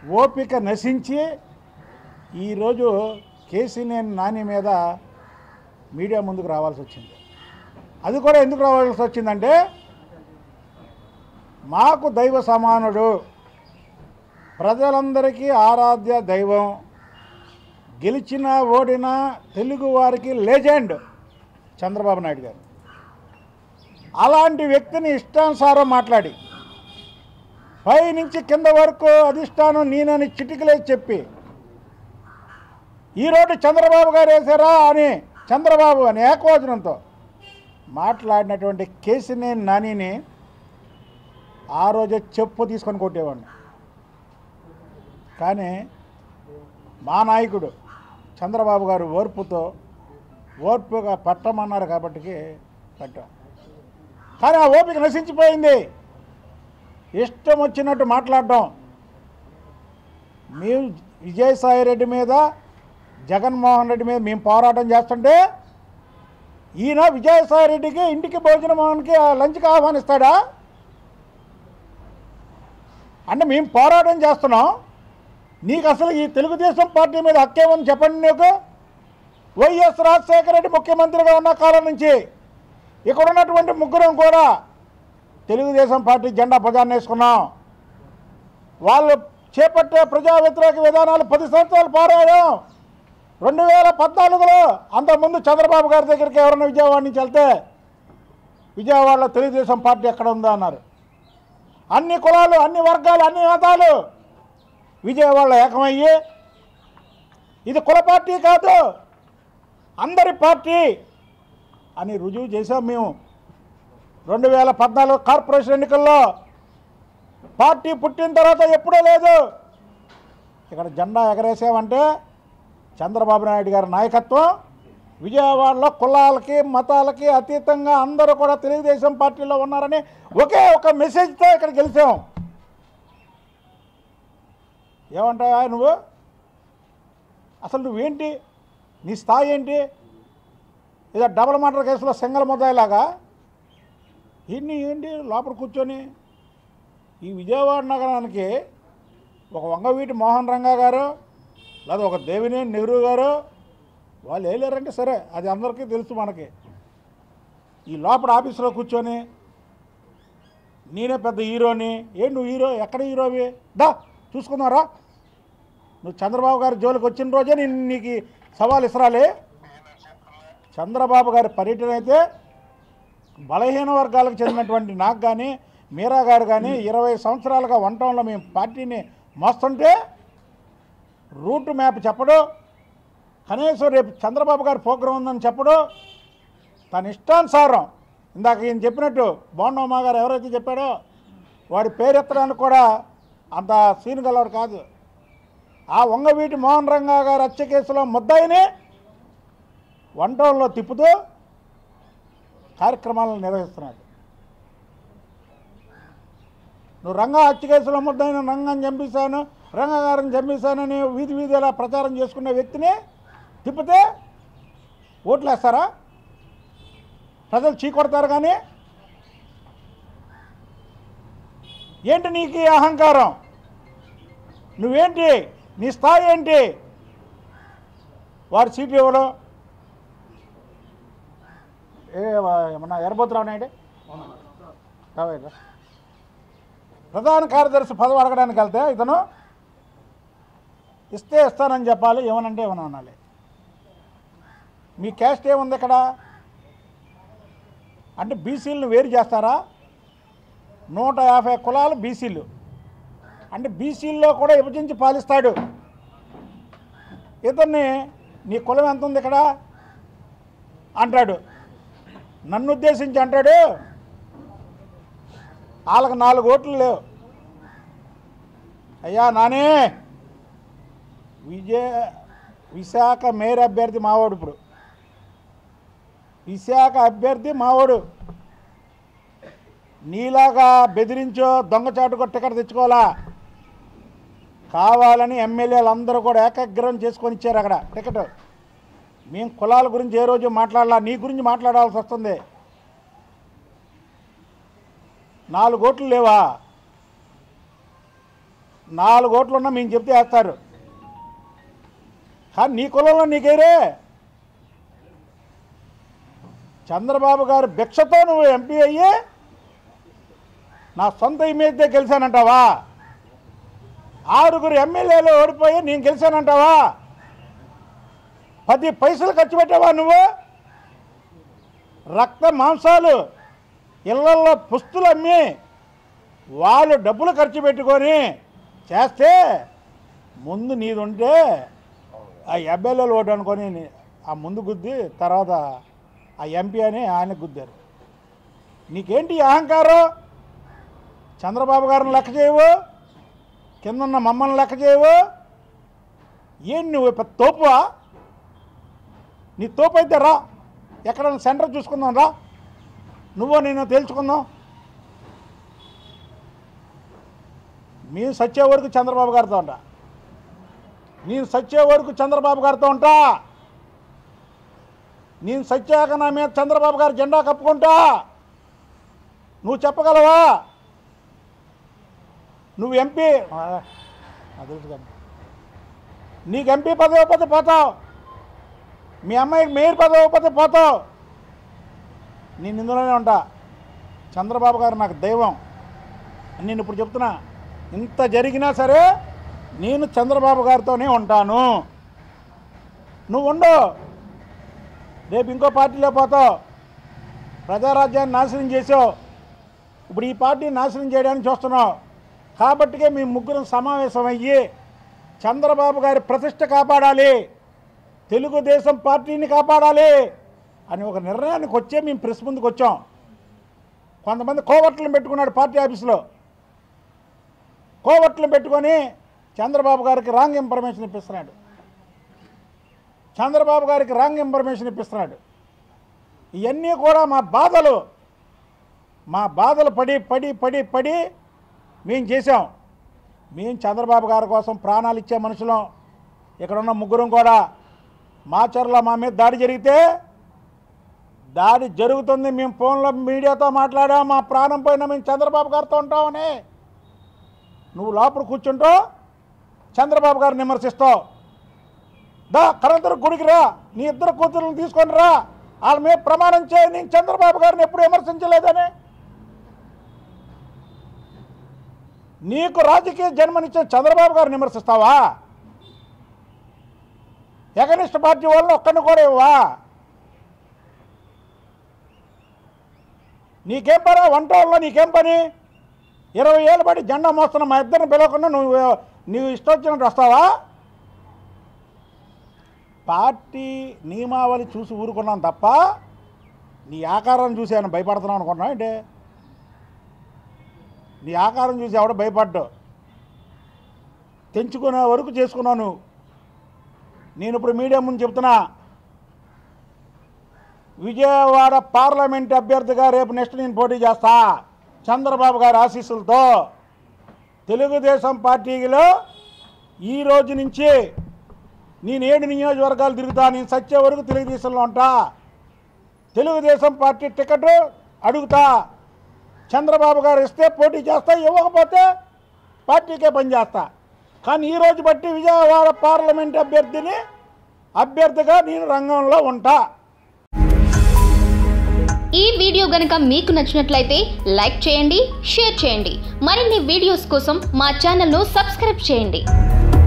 ఓపిక నశించి ఈరోజు కేసీనేని నాని మీద మీడియా ముందుకు రావాల్సి వచ్చింది అది కూడా ఎందుకు రావాల్సి వచ్చిందంటే మాకు దైవ సమానుడు ప్రజలందరికీ ఆరాధ్య దైవం గెలిచినా ఓడినా తెలుగు వారికి లెజెండ్ చంద్రబాబు నాయుడు గారు అలాంటి వ్యక్తిని ఇష్టానుసారం మాట్లాడి పై నుంచి కింద వరకు అధిష్టానం నేనని చిటికలేసి చెప్పి ఈరోజు చంద్రబాబు గారు వేసారా అని చంద్రబాబు అని ఏకవచనంతో మాట్లాడినటువంటి కేసినేని నానిని ఆ రోజే చెప్పు తీసుకొని కొట్టేవాడిని కానీ మా నాయకుడు చంద్రబాబు గారు ఓర్పుతో ఓర్పుగా పట్టమన్నారు కాబట్టి పెట్టాం కానీ ఆ ఓపిక నశించిపోయింది ఇష్టం వచ్చినట్టు మాట్లాడడం మేము విజయసాయి రెడ్డి మీద జగన్మోహన్ రెడ్డి మీద మేము పోరాటం చేస్తుంటే ఈయన విజయసాయి రెడ్డికి ఇంటికి భోజనమానికి లంచ్కి ఆహ్వానిస్తాడా అంటే మేము పోరాటం చేస్తున్నాం నీకు అసలు ఈ తెలుగుదేశం పార్టీ మీద హక్కేమని చెప్పండి నీకు వైఎస్ రాజశేఖర రెడ్డి ముఖ్యమంత్రిగా ఉన్న కాలం నుంచి ఇక్కడ ఉన్నటువంటి ముగ్గురం కూడా తెలుగుదేశం పార్టీ జెండా ప్రజాన్ని వేసుకున్నాం వాళ్ళు చేపట్టే ప్రజా వ్యతిరేక విధానాలు పది సంవత్సరాలు పారాయడం రెండు వేల పద్నాలుగులో అంతకుముందు చంద్రబాబు గారి దగ్గరికి ఎవరైనా విజయవాడ నుంచి వెళ్తే విజయవాడలో తెలుగుదేశం పార్టీ ఎక్కడ ఉందా అన్నారు అన్ని కులాలు అన్ని వర్గాలు అన్ని మతాలు విజయవాడలో ఏకమయ్యి ఇది కుల పార్టీ కాదు అందరి పార్టీ అని రుజువు చేసాం మేము రెండు వేల పద్నాలుగు కార్పొరేషన్ ఎన్నికల్లో పార్టీ పుట్టిన తర్వాత ఎప్పుడూ లేదు ఇక్కడ జెండా ఎగరేసామంటే చంద్రబాబు నాయుడు గారి నాయకత్వం విజయవాడలో కులాలకి మతాలకి అతీతంగా అందరూ కూడా తెలుగుదేశం పార్టీలో ఉన్నారని ఒకే ఒక మెసేజ్తో ఇక్కడ గెలిచాం ఏమంటావా నువ్వు అసలు నువ్వేంటి నీ స్థాయి ఏంటి ఏదో డబల్ మర్డర్ కేసులో సింగల్ ముద్దాయిలాగా ఇన్ని ఏంటి లోపల కూర్చొని ఈ విజయవాడ నగరానికి ఒక వంగవీటి మోహన్ రంగా గారు లేదా ఒక దేవినేని నెహ్రూ గారు వాళ్ళు వేయలేరంటే సరే అది అందరికీ తెలుసు మనకి ఈ లోపల ఆఫీసులో కూర్చొని నేనే పెద్ద హీరోని ఏ నువ్వు హీరో ఎక్కడ హీరోవి దా చూసుకుందారా నువ్వు చంద్రబాబు గారి జోలికి వచ్చిన రోజే నేను నీకు ఈ సవాల్ ఇసరాలి చంద్రబాబు గారి పర్యటన అయితే బలహీన వర్గాలకు చెందినటువంటి నాకు కానీ మీరా గారు కానీ ఇరవై సంవత్సరాలుగా వంటంలో మేము పార్టీని మోస్తుంటే రూట్ మ్యాప్ చెప్పడు కనీసం రేపు చంద్రబాబు గారి ప్రోగ్రాం ఉందని చెప్పడు తన ఇష్టానుసారం ఇందాక ఈయన చెప్పినట్టు బోండమ్మ గారు ఎవరైతే చెప్పాడో వాడి పేరెత్తడానికి కూడా అంత సీన్ గలవాడు కాదు ఆ వంగవీటి మోహన్ రంగా గారు హత్య కేసులో ముద్దాయిని వంటల్లో తిప్పుతూ కార్యక్రమాలను నిర్వహిస్తున్నాడు నువ్వు రంగా హత్య కేసులో ముద్దాయిన రంగం చంపేశాను రంగగారిని చంపేశానని వీధి వీధి ఇలా ప్రచారం చేసుకునే వ్యక్తిని తిప్పితే ఓట్లు వేస్తారా ప్రజలు చీకొడతారు కానీ ఏంటి నీకు ఈ అహంకారం నువ్వేంటి నీ స్థాయి ఏంటి వారి సీటు ఇవ్వడం ఏ వా- ఏమన్నా ఎరబోతురావు నాయుడు రావయ్యా. ప్రధాన కార్యదర్శి పదవి అడగడానికి వెళ్తే ఇతను ఇస్తే ఇస్తానని చెప్పాలి ఏమనంటే ఏమన్నా అనాలి మీ క్యాస్ట్ ఏముంది ఇక్కడ అంటే బీసీలను వేరు చేస్తారా నూట యాభై కులాలు బీసీలు అంటే బీసీల్లో కూడా విభజించి పాలిస్తాడు ఇతన్ని నీ కులం ఎంత ఉంది ఇక్కడ అంటాడు నన్ను ఉద్దేశించి అంటాడు వాళ్ళకి నాలుగు ఓట్లు లేవు అయ్యా నానే విజయ విశాఖ మేయర్ అభ్యర్థి మావాడు ఇప్పుడు విశాఖ అభ్యర్థి మావాడు నీలాగా బెదిరించో దొంగచాటుకో టికెట్ తెచ్చుకోవాలా కావాలని ఎమ్మెల్యేలు అందరూ కూడా ఏకగ్రహం చేసుకొని ఇచ్చారు అక్కడ టికెట్ మేము కులాల గురించి ఏ రోజు మాట్లాడాలా నీ గురించి మాట్లాడాల్సి వస్తుంది నాలుగు ఓట్లు లేవా నాలుగు ఓట్లు ఉన్నా మేము చెప్తే వేస్తారు కానీ నీ కులంలో నీకేరే చంద్రబాబు గారు భిక్షతో నువ్వు ఎంపీ అయ్యి నా సొంత ఇమేజ్దే గెలిచానంటావా ఆరుగురు ఎమ్మెల్యేలు ఓడిపోయి నేను గెలిచానంటావా పది పైసలు ఖర్చు పెట్టావా నువ్వు రక్త మాంసాలు ఇళ్లల్లో పుస్తులు అమ్మి వాళ్ళు డబ్బులు ఖర్చు పెట్టుకొని చేస్తే ముందు నీది ఉంటే ఆ ఎమ్మెల్యేలు ఓటు అనుకొని నీ- ఆ ముందు గుద్ది తర్వాత ఆ ఎంపీ అని ఆయన గుద్దారు నీకేంటి ఈ అహంకారం చంద్రబాబు గారిని లెక్క చేయవు కిందన్న మమ్మల్ని లెక్క చేయవు ఏంటి నువ్వు పెద్ద తోపువా నీ తోపు అయితే రా ఎక్కడైనా సెంటర్ చూసుకుందాం రా నువ్వో నేను తేల్చుకుందాం మేము సచ్చే వరకు చంద్రబాబు గారితో ఉంటా నేను సచ్చే వరకు చంద్రబాబు గారితో ఉంటా నేను సచ్చాక నా మీద చంద్రబాబు గారు జెండా కప్పుకుంటా నువ్వు చెప్పగలవా నువ్వు ఎంపీ ఆ, నాకు తెలుసు కానీ నీకు ఎంపీ పదవి ఇవ్వకపోతే పోతావు మీ అమ్మాయికి మేయర్ పదవి ఇవ్వకపోతే పోతావు నేను ఇందులోనే ఉంటా చంద్రబాబు గారు నాకు దైవం అని నేను ఇప్పుడు చెప్తున్నా ఇంత జరిగినా సరే నేను చంద్రబాబు గారితోనే ఉంటాను నువ్వు ఉండు రేపు ఇంకో పార్టీలో పోతావు ప్రజారాజ్యాన్ని నాశనం చేసావు ఇప్పుడు ఈ పార్టీని నాశనం చేయడానికి చూస్తున్నావు కాబట్టికే మీ ముగ్గురం సమావేశం అయ్యి చంద్రబాబు గారి ప్రతిష్ట కాపాడాలి తెలుగుదేశం పార్టీని కాపాడాలి అని ఒక నిర్ణయానికి వచ్చే మేము ప్రెస్ ముందుకు వచ్చాం కొంతమంది కోవట్లను పెట్టుకున్నాడు పార్టీ ఆఫీసులో కోవట్లను పెట్టుకొని చంద్రబాబు గారికి రాంగ్ ఇన్ఫర్మేషన్ ఇప్పిస్తున్నాడు చంద్రబాబు గారికి రాంగ్ ఇన్ఫర్మేషన్ ఇప్పిస్తున్నాడు ఇవన్నీ కూడా మా బాధలు మా బాధలు పడి పడి పడి పడి మేము చేసాం మేము చంద్రబాబు గారి కోసం ప్రాణాలు ఇచ్చే మనుషులం ఇక్కడ ఉన్న ముగ్గురం కూడా మాచర్లో మా మీద దాడి జరిగితే దాడి జరుగుతుంది మేము ఫోన్లో మీడియాతో మాట్లాడాం మా ప్రాణం పోయినా మేము చంద్రబాబు గారితో ఉంటామని నువ్వు లోపల కూర్చుంటావు చంద్రబాబు గారిని విమర్శిస్తావు దా కరంతర గుడికి రా నీ ఇద్దరు కూతురులను తీసుకొని రా వాళ్ళ మీద ప్రమాణం చేయి నేను చంద్రబాబు గారిని ఎప్పుడు విమర్శించలేదని నీకు రాజకీయ జన్మనిచ్చిన చంద్రబాబు గారిని విమర్శిస్తావా ఎగనిస్ట్ పార్టీ వాళ్ళని ఒక్కడిని కూడా ఇవ్వా నీకేం పని వంట వాళ్ళలో నీకేం పని ఇరవై ఏళ్ళు పడి జెండా మోస్తున్న మా ఇద్దరిని పిలవకుండా నువ్వు నువ్వు ఇష్టం వచ్చినట్టు వస్తావా పార్టీ నియమావళి చూసి ఊరుకున్నాం తప్ప నీ ఆకారం చూసి ఆయన భయపడుతున్నావు అనుకున్నావు అంటే నీ ఆకారం చూసి ఎవడ భయపడ్డు తెంచుకునే వరకు చేసుకున్నావు నువ్వు నేను ఇప్పుడు మీడియా ముందు చెప్తున్నా విజయవాడ పార్లమెంట్ అభ్యర్థిగా రేపు నెక్స్ట్ నేను పోటీ చేస్తా చంద్రబాబు గారి ఆశీస్సులతో తెలుగుదేశం పార్టీలో ఈ రోజు నుంచి నేను ఏడు నియోజకవర్గాలు తిరుగుతా నేను సచ్చే వరకు తెలుగుదేశంలో ఉంటా తెలుగుదేశం పార్టీ టికెట్ అడుగుతా చంద్రబాబు గారు ఇస్తే పోటీ చేస్తా ఇవ్వకపోతే పార్టీకే పనిచేస్తా కానీ ఈ రోజు బట్టి విజయవాడ పార్లమెంట్ అభ్యర్థిని అభ్యర్థిగా నేను రంగంలో ఉంటా ఈ వీడియో గనుక మీకు నచ్చినట్లయితే లైక్ చేయండి షేర్ చేయండి మరిన్ని వీడియోస్ కోసం మా ఛానల్ను సబ్స్క్రైబ్ చేయండి